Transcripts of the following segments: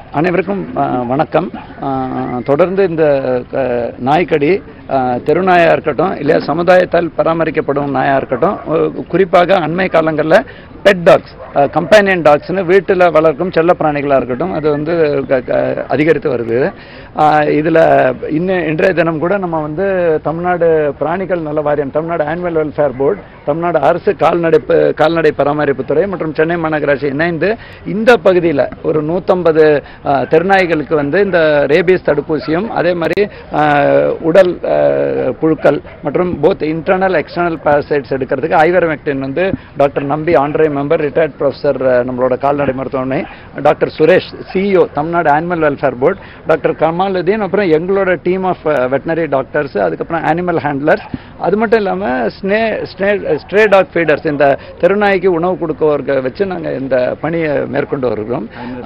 அனைவருக்கும் அஹ், வணக்கம் அஹ், தொடர்ந்து இந்த அஹ், நாய்க்கடி அஹ், தெருநாயாக இருக்கட்டும் இல்லையா சமுதாயத்தால் பராமரிக்கப்படும் நாயாக இருக்கட்டும் அஹ், குறிப்பாக அண்மை காலங்களில் பெட் டாக்ஸ் கம்பேனியன் டாக்ஸ்னு வீட்டில் வளர்க்கும் செல்ல பிராணிகளாக இருக்கட்டும் அது வந்து க- க- அதிகரித்து வருது இதில் இன்னும் இன்றைய தினம் கூட நம்ம வந்து தமிழ்நாடு பிராணிகள் நல வாரியம் Tamil Nadu annual welfare board Tamil Nadu அரசு கால்நடை ப- கால்நடை பராமரிப்புத்துறை மற்றும் சென்னை மாநகராட்சி இணைந்து இந்த பகுதியில் ஒரு நூற்றம்பது தெருநாய்களுக்கு வந்து இந்த ரேபீஸ் தடுப்பூசியும் அதே மாதிரி அஹ், உடல் அஹ், புழுக்கள் மற்றும் போத் இன்டர்னல் எக்ஸ்டர்னல் parasites எடுக்கிறதுக்கு ஐவர்மெக்டின் வந்து doctor Nambi Andre member retired professor நம்மளோட கால்நடை மருத்துவமனை doctor Suresh CEO Tamil Nadu animal welfare board doctor Kamaluddin அப்புறம் எங்களோட டீம் ஆஃப் வெட்டினரி டாக்டர்ஸ் அதுக்கப்புறம் அனிமல் ஹேண்ட்லர்ஸ் அது மட்டும் இல்லாமல் ஸ்னே ஸ்னே ஸ்ட்ரே டாக் ஃபீடர்ஸ் இந்த தெருநாய்க்கு உணவு கொடுக்கவர்க வச்சு நாங்கள் இந்த பணியை மேற்கொண்டு வருகிறோம்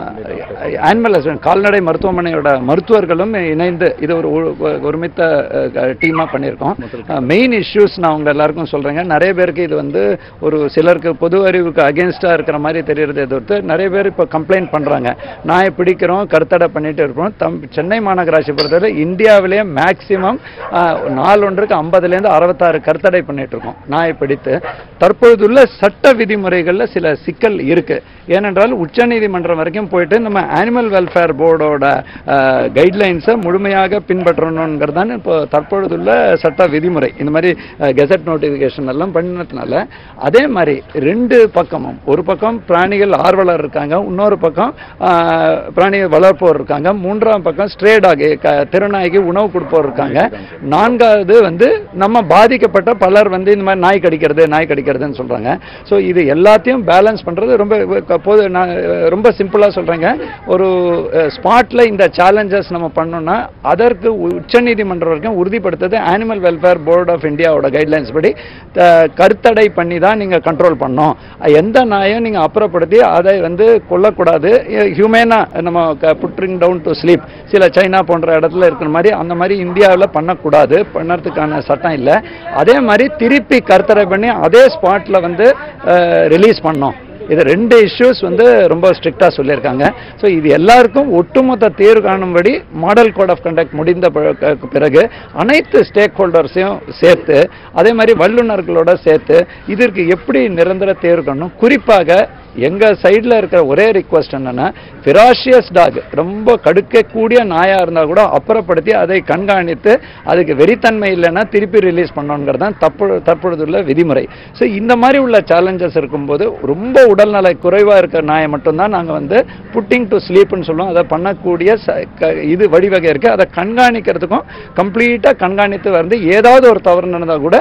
ஆனிமல் கால்நடை மருத்துவமனையோட மருத்துவர்களும் இணைந்து இது ஒரு ஒ- ஒருமித்த டீமாக பண்ணியிருக்கோம் மெயின் இஷ்யூஸ் நான் உங்க எல்லாருக்கும் சொல்றேங்க நிறைய பேருக்கு இது வந்து ஒரு சிலருக்கு பொது அறிவுக்கு அகேன்ஸ்டாக இருக்கிற மாதிரி தெரியறதே தவிர்த்து நிறைய பேர் இப்போ கம்ப்ளைண்ட் பண்றாங்க நாயை பிடிக்கிறோம் கருத்தடை பண்ணிட்டு இருப்போம் தம் சென்னை மாநகராட்சி பொறுத்தவரை இந்தியாவிலேயே மேக்சிமம் நாள் ஒன்றுக்கு ஐம்பதுலேருந்து அறுபத்தாறு கருத்தடை பண்ணிட்டு இருக்கோம் நாயை பிடித்து தற்பொழுதுள்ள சட்ட விதிமுறைகளில் சில சிக்கல் இருக்கு ஏனென்றால் உச்சநீதிமன்றம் வரைக்கும் போயிட்டு நம்ம ஆனிமல் வெல்ஃபேர் போர்டோட கைட்லைன்ஸை முழுமையாக பின்பற்றணுங்கிறது தான் இப்போ தற்பொழுதுள்ள சட்ட விதிமுறை இந்த மாதிரி கெசட் நோட்டிஃபிகேஷன் எல்லாம் பண்ணினதுனால அதே மாதிரி ரெண்டு பக்கமும் ஒரு பக்கம் பிராணிகள் ஆர்வலர் இருக்காங்க இன்னொரு பக்கம் அஹ், பிராணிகள் வளர்ப்போர் இருக்காங்க மூன்றாம் பக்கம் ஸ்ட்ரே டாக் திருநாய்க்கு உணவு கொடுப்போர் இருக்காங்க நான்காவது வந்து நம்ம பாதிக்கப்பட்ட பலர் வந்து இந்த மாதிரி நாய் கடிக்கிறது நாய் கடிக்கிறதுன்னு சொல்றாங்க ஸோ இது எல்லாத்தையும் பேலன்ஸ் பண்றது ரொம்ப க- போது நான் அஹ், ரொம்ப சிம்பிளா சொல்றேங்க ஒரு ஸ்பாட்ல இந்த சேலஞ்சஸ் நம்ம பண்ணோம்னா அதற்கு உச்சநீதிமன்றம் வரைக்கும் உறுதிப்படுத்துறது ஆனிமல் வெல்ஃபேர் போர்ட் ஆஃப் இந்தியாவோட கைட்லைன்ஸ் படி த- கருத்தடை பண்ணி தான் நீங்க கண்ட்ரோல் பண்ணணும் எந்த நாயும் நீங்க அப்புறப்படுத்தி அதை வந்து கொல்லக்கூடாது ஹியூமேனா நம்ம புட்ரிங் டவுன் டு ஸ்லீப் சில சைனா போன்ற இடத்துல இருக்கிற மாதிரி அந்த மாதிரி இந்தியாவில் பண்ணக்கூடாது பண்ணறதுக்கான சட்டம் இல்லை அதே மாதிரி திருப்பி கருத்தடை பண்ணி அதே ஸ்பாட்ல வந்து ரிலீஸ் பண்ணோம் இது ரெண்டு இஷ்யூஸ் வந்து ரொம்ப ஸ்ட்ரிக்டாக சொல்லியிருக்காங்க ஸோ இது எல்லாருக்கும் ஒட்டுமொத்த தீர்வு காணும்படி மாடல் கோட் ஆஃப் கண்டக்ட் முடிந்த ப- க- பிறகு அனைத்து ஸ்டேக் ஹோல்டர்ஸையும் சேர்த்து அதே மாதிரி வல்லுநர்களோட சேர்த்து இதற்கு எப்படி நிரந்தர தீர்வு காணும் குறிப்பாக எங்க சைடில் இருக்கிற ஒரே ரிக்வஸ்ட் என்னன்னா ஃபிராஷியஸ் டாக் ரொம்ப கடுக்கக்கூடிய நாயா இருந்தா கூட அப்புறப்படுத்தி அதை கண்காணித்து அதுக்கு வெறித்தன்மை இல்லைன்னா திருப்பி ரிலீஸ் பண்ணணுங்கிறது தான் தப்பு தற்பொழுதுள்ள விதிமுறை ஸோ இந்த மாதிரி உள்ள சேலஞ்சஸ் இருக்கும்போது ரொம்ப உடல்நல குறைவா இருக்கிற நாயை மட்டும்தான் நாங்க வந்து புட்டிங் டு ஸ்லீப்னு சொல்லுவோம் அதை பண்ணக்கூடிய ச- க- இது வழிவகை இருக்கு அதை கண்காணிக்கிறதுக்கும் கம்ப்ளீட்டா கண்காணித்து வந்து ஏதாவது ஒரு தவறு நடந்தா கூட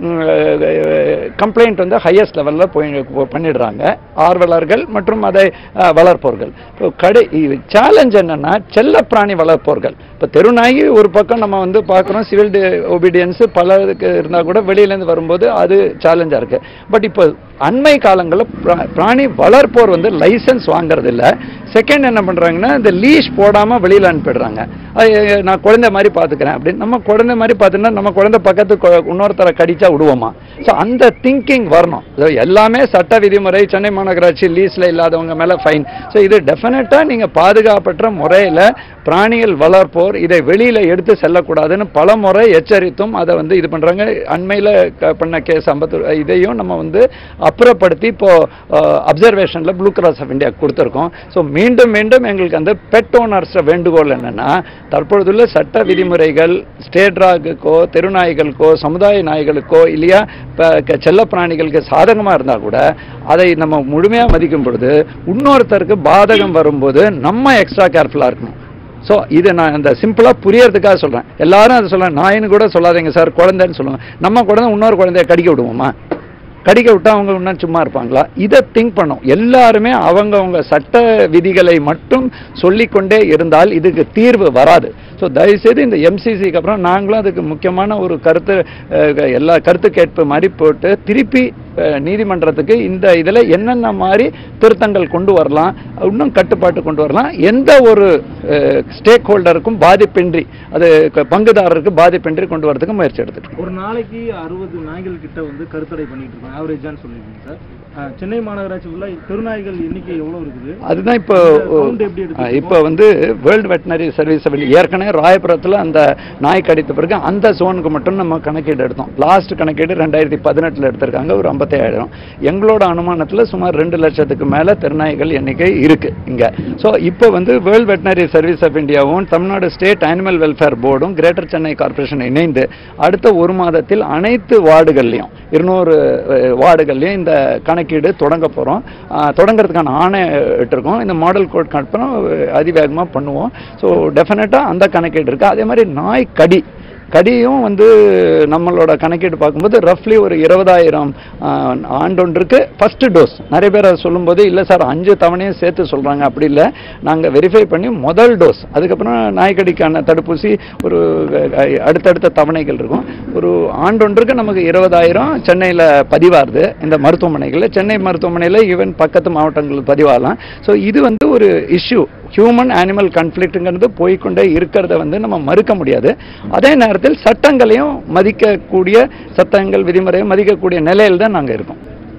கம்ப்ளைண்ட் வந்து ஹையஸ்ட் லெவல்ல போய் பண்ணிடுறாங்க ஆர்வலர்கள் மற்றும் அதை அஹ், வளர்ப்போர்கள் இப்போ கடை சேலஞ்ச் என்னன்னா செல்லப்பிராணி வளர்ப்போர்கள் இப்போ தெருநாயகி ஒரு பக்கம் நம்ம வந்து பார்க்குறோம் சிவில் ஒபீடியன்ஸ் பலருக்கு இருந்தால் கூட வெளியிலேருந்து வரும்போது அது சேலஞ்சாக இருக்கு பட் இப்போ அண்மை காலங்களில் பிரா- பிராணி வளர்ப்போர் வந்து லைசன்ஸ் வாங்குறது இல்ல செகண்ட் என்ன பண்றாங்கன்னா இந்த லீஷ் போடாம வெளியில அனுப்பிடுறாங்க அது, நான் குழந்தை மாதிரி பாத்துக்கிறேன் அப்படின்னு நம்ம குழந்தை மாதிரி பார்த்துன்னா நம்ம குழந்தை பக்கத்து கொ- இன்னொருத்தரை கடிச்சா விடுவோமா ஸோ அந்த திங்கிங் வரணும் So, எல்லாமே சட்ட விதிமுறை சென்னை மாநகராட்சி லீஸ்ல இல்லாதவங்க மேல ஃபைன் ஸோ இது டெஃபினட்டா நீங்க பாதுகாப்பற்ற முறையில பிராணிகள் வளர்ப்போர் இதை வெளியில எடுத்து செல்லக்கூடாதுன்னு பல முறை எச்சரித்தும் அதை வந்து இது பண்றாங்க அண்மையில க- பண்ண கேஸ் ஐம்பத்து இதையும் நம்ம வந்து அப்புறப்படுத்தி இப்போ அப்சர்வேஷன்ல ப்ளூ கிராஸ் ஆஃப் இந்தியா கொடுத்துருக்கோம் ஸோ மீண்டும் மீண்டும் எங்களுக்கு அந்த பெட் ஓனர்ஸ் வேண்டுகோள் என்னன்னா தற்பொழுதுள்ள சட்ட விதிமுறைகள் ஸ்டேட் டாகுக்கோ தெருநாய்களுக்கோ சமுதாய நாய்களுக்கோ இல்லையா இப்போ செல்ல பிராணிகளுக்கு சாதகமா இருந்தா கூட அதை நம்ம முழுமையா மதிக்கும் பொழுது இன்னொருத்தருக்கு பாதகம் வரும்போது நம்ம எக்ஸ்ட்ரா கேர்ஃபுல்லா இருக்கணும் ஸோ இது நான் இந்த சிம்பிளாக புரியறதுக்காக சொல்கிறேன் எல்லாரும் அதை சொல்ல நாயின்னு கூட சொல்லாதீங்க சார் குழந்தைன்னு சொல்லுவாங்க நம்ம குழந்தை இன்னொரு குழந்தைய கடிக்க விடுவோமா கடிக்க விட்டா அவங்க இன்னும் சும்மா இருப்பாங்களா இதை திங்க் பண்ணும் எல்லாருமே அவங்கவங்க சட்ட விதிகளை மட்டும் சொல்லிக்கொண்டே இருந்தால் இதுக்கு தீர்வு வராது ஸோ தயவுசெய்து இந்த எம்சிசிக்கு அப்புறம் நாங்களும் அதுக்கு முக்கியமான ஒரு கருத்து அஹ், எல்லா கருத்து கேட்பு மாதிரி போட்டு திருப்பி அஹ், நீதிமன்றத்துக்கு இந்த இதில் என்னென்ன மாதிரி திருத்தங்கள் கொண்டு வரலாம் இன்னும் கட்டுப்பாட்டு கொண்டு வரலாம் எந்த ஒரு ஸ்டேக் ஹோல்டருக்கும் பாதிப்பின்றி அது க- பங்குதாரருக்கு பாதிப்பின்றி கொண்டு வரதுக்கு முயற்சி எடுத்துட்டு இருக்கோம். ஒரு நாளைக்கு அறுபது நாய்கள் கிட்ட வந்து கருத்தடை பண்ணிட்டு இருக்கோம் ஆவரேஜான்னு சொல்லியிருக்கீங்க சார் அஹ், சென்னை மாநகராட்சி உள்ள தெருநாய்கள் எண்ணிக்கை எவ்வளவு இருக்குது அதுதான் இப்போ இந்த count எப்படி எடுத்துக்கணும்? இப்போ வந்து வேர்ல்டு வெட்டினரி சர்வீஸ் ஏற்கனவே ராயபுரத்தில் அந்த நாய் கடித்த பிறகு அந்த ஜோனுக்கு மட்டும் நம்ம கணக்கீடு எடுத்தோம் லாஸ்ட் கணக்கீடு ரெண்டாயிரத்தி பதினெட்டில் எடுத்திருக்காங்க ஒரு ஐம்பத்தாயிரம் எங்களோட அனுமானத்தில் சுமார் ரெண்டு லட்சத்துக்கு மேலே திருநாய்கள் எண்ணிக்கை இருக்கு இங்கே ஸோ இப்போ வந்து வேர்ல்டு வெட்டினரி சர்வீஸ் ஆஃப் இந்தியாவும் தமிழ்நாடு ஸ்டேட் அனிமல் வெல்ஃபேர் போர்டும் கிரேட்டர் சென்னை கார்ப்பரேஷன் இணைந்து அடுத்த ஒரு மாதத்தில் அனைத்து வார்டுகள்லையும் இருநூறு வார்டுகள்லையும் இந்த கணக்கீடு தொடங்க போகிறோம் தொடங்குறதுக்கான ஆணை இட்டிருக்கோம் இந்த மாடல் கோட் கற்பனை அதிவேகமாக பண்ணுவோம் ஸோ டெஃபினட்டாக அந்த கணக்கீடு இருக்குது அதே மாதிரி நாய் கடி கடியும் வந்து நம்மளோட கணக்கீடு பார்க்கும்போது ரஃப்லி ஒரு இருபதாயிரம் ஆண்டொன்றுக்கு ஃபர்ஸ்ட் டோஸ் நிறைய பேர் அதை சொல்லும்போது இல்லை சார் அஞ்சு தவணையும் சேர்த்து சொல்கிறாங்க அப்படி இல்லை நாங்கள் வெரிஃபை பண்ணி முதல் டோஸ் அதுக்கப்புறம் நாய்க்கடிக்கான தடுப்பூசி ஒரு அஹ், அடுத்தடுத்த தவணைகள் இருக்கும் ஒரு ஆண்டொன்றுக்கு நமக்கு இருபதாயிரம் சென்னையில் பதிவாகுது இந்த மருத்துவமனைகளில் சென்னை மருத்துவமனையில் ஈவன் பக்கத்து மாவட்டங்கள் பதிவாகலாம் ஸோ இது வந்து ஒரு இஷ்யூ ஹியூமன் அனிமல் கான்ஃப்ளிக்ட்டுங்கிறது போய்க்கொண்டே இருக்கிறத வந்து நம்ம மறுக்க முடியாது அதே நேரத்தில் சட்டங்களையும் மதிக்கக்கூடிய சட்டங்கள் விதிமுறையை மதிக்கக்கூடிய நிலையில் தான் நாங்கள் இருக்கோம்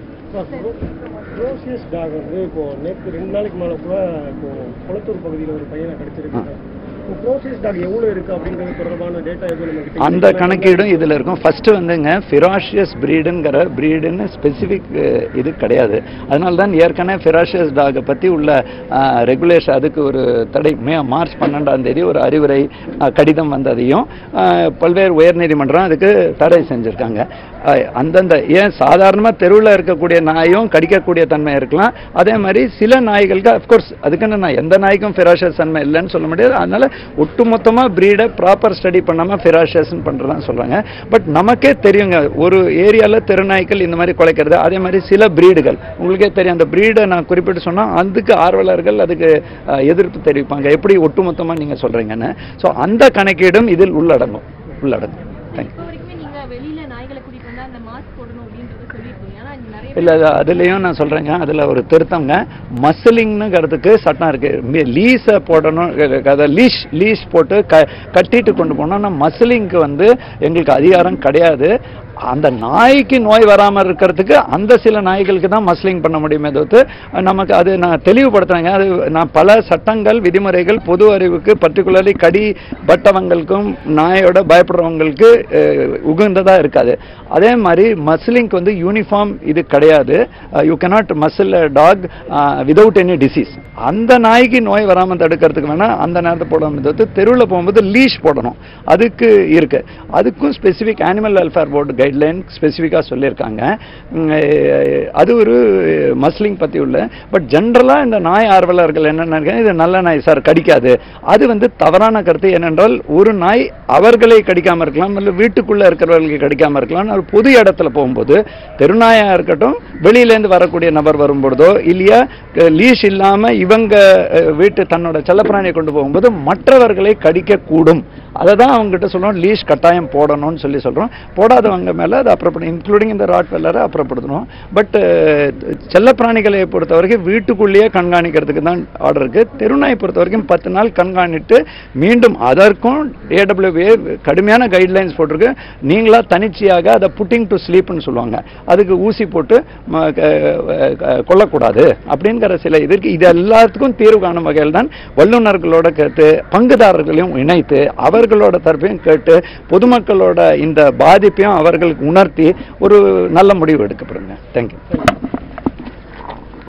ப்ரோசியஸ் டாக் வந்து இப்போ நேற்று ரெண்டு நாளைக்கு மேலே கூட இப்போ குளத்தூர் பகுதியில் ஒரு பையனை கடிச்சிருக்காங்க இப்போ ப்ரோசியஸ் டாக் எவ்வளோ இருக்கு அப்படிங்கிறது தொடர்பான டேட்டா எதுவும் நம்ம கிட்ட அந்த கணக்கீடும் இதில் இருக்கும் ஃபர்ஸ்ட் வந்துங்க ஃபிராஷியஸ் ப்ரீடுங்கிற ப்ரீடுன்னு ஸ்பெசிஃபிக் இது கிடையாது அதனால தான் ஏற்கனவே ஃபிராஷியஸ் டாகை பற்றி உள்ள ரெகுலேஷன் அதுக்கு ஒரு தடை மே மார்ச் பன்னெண்டாம் தேதி ஒரு அறிவுரை அஹ், கடிதம் வந்ததையும் அஹ், பல்வேறு உயர்நீதிமன்றம் அதுக்கு தடை செஞ்சுருக்காங்க அஹ், அந்தந்த ஏன் சாதாரணமாக தெருவில் இருக்கக்கூடிய நாயும் கடிக்கக்கூடிய தன்மை இருக்கலாம் அதே மாதிரி சில நாய்களுக்கு அஃப்கோர்ஸ் அதுக்குன்னு நான் எந்த நாய்க்கும் ஃபிராஷியஸ் தன்மை இல்லைன்னு சொல்ல முடியாது அதனால ஒட்டுமொத்தமாக ப்ரீடை ப்ராப்பர் ஸ்டடி பண்ணாமல் ஃபிராஷியஸ்ன்னு பண்ணுறதான் சொல்கிறாங்க பட் நமக்கே தெரியுங்க ஒரு ஏரியாவில் தெருநாய்க்கள் இந்த மாதிரி குலைக்கிறது அதே மாதிரி சில ப்ரீடுகள் உங்களுக்கே தெரியும் அந்த ப்ரீடை நான் குறிப்பிட்டு சொன்னால் அதுக்கு ஆர்வலர்கள் அதுக்கு அஹ், எதிர்ப்பு தெரிவிப்பாங்க எப்படி ஒட்டுமொத்தமாக நீங்கள் சொல்கிறீங்கன்னு ஸோ அந்த கணக்கீடும் இதில் உள்ளடங்கும் உள்ளடங்கும் தேங்க்யூ இப்போ வரைக்குமே நீங்க வெளியில நாய்களை கூட்டிட்டு வந்தா அந்த மாஸ்க் போடணும் அப்படின்றத சொல்லியிருக்கீங்க ஆனா இங்க நிறைய இல்லை அதுலேயும் நான் சொல்கிறேங்க அதில் ஒரு திருத்தங்க மசிலிங்னுங்கிறதுக்கு சட்டம் இருக்குது லீஸை போடணும் அதை லீஷ் லீஷ் போட்டு க கட்டிட்டு கொண்டு போனோம்னா மசிலிங்க்கு வந்து எங்களுக்கு அதிகாரம் கிடையாது அந்த நாய்க்கு நோய் வராமல் இருக்கிறதுக்கு அந்த சில நாய்களுக்கு தான் மஸ்லிங் பண்ண முடியுமே தவிர்த்து நமக்கு அது நான் தெளிவுபடுத்துறேங்க அது நான் பல சட்டங்கள் விதிமுறைகள் பொது அறிவுக்கு பர்டிகுலர்லி கடி பட்டவங்களுக்கும் நாயோட பயப்படுறவங்களுக்கு அஹ், உகந்ததா இருக்காது அதே மாதிரி மஸ்லிங்க்கு வந்து யூனிஃபார்ம் இது கிடையாது you cannot muzzle dog without any disease அந்த நாய்க்கு நோய் வராமல் தடுக்கிறதுக்கு வேணா அந்த நேரத்தை போடணும் தவிர்த்து தெருவில் போகும்போது லீஷ் போடணும் அதுக்கு இருக்கு அதுக்கும் specific animal welfare board guideline ஸ்பெசிஃபிக்காக சொல்லியிருக்காங்க உம், அஹ், அது ஒரு மஸ்லிங் பற்றி உள்ள பட் ஜென்ரலாக இந்த நாய் ஆர்வலர்கள் என்ன நினைக்கிறாங்க, இது நல்ல நாய் சார் கடிக்காது அது வந்து தவறான கருத்து ஏனென்றால் ஒரு நாய் அவர்களை கடிக்காம இருக்கலாம் இல்லை வீட்டுக்குள்ள இருக்கிறவர்களுக்கு கடிக்காம இருக்கலாம் ஒரு பொது இடத்துல போகும்போது தெருநாயா இருக்கட்டும் வெளியிலேருந்து வரக்கூடிய நபர் வரும்பொழுதோ இல்லையா லீஷ் இல்லாம இவங்க அஹ், வீட்டு தன்னோட செல்லப்பிராணியை கொண்டு போகும்போது மற்றவர்களை கடிக்க கூடும் அதை தான் அவங்ககிட்ட சொல்றோம் லீஷ் கட்டாயம் போடணும்னு சொல்லி சொல்றோம் போடாதவங்க மேல அதை அப்புறப்படும் இன்க்ளூடிங் இந்த ராட் வெல்லரை அப்புறப்படுத்தணும் பட் செல்லப்பிராணிகளை பொறுத்த வரைக்கும் வீட்டுக்குள்ளேயே கண்காணிக்கிறதுக்கு தான் ஆர்டர் இருக்கு தெருநாயை பொறுத்த வரைக்கும் பத்து நாள் கண்காணிட்டு மீண்டும் அதற்கும் ஏடபிள்யூஏ கடுமையான கைட்லைன்ஸ் போட்டிருக்கு நீங்களா தனிச்சையாக அதை புட்டிங் டு ஸ்லீப்னு சொல்லுவாங்க அதுக்கு ஊசி போட்டு ம- க- க- கொல்லக்கூடாது அப்படிங்கிற சில இதற்கு இது எல்லாத்துக்கும் தீர்வு காணும் வகையில் தான் வல்லுநர்களோட கேட்டு பங்குதாரர்களையும் இணைத்து அவர்களோட தரப்பையும் கேட்டு பொதுமக்களோட இந்த பாதிப்பையும் அவர்களுக்கு உணர்த்தி ஒரு நல்ல முடிவு எடுக்கப்படுங்க தேங்க்யூ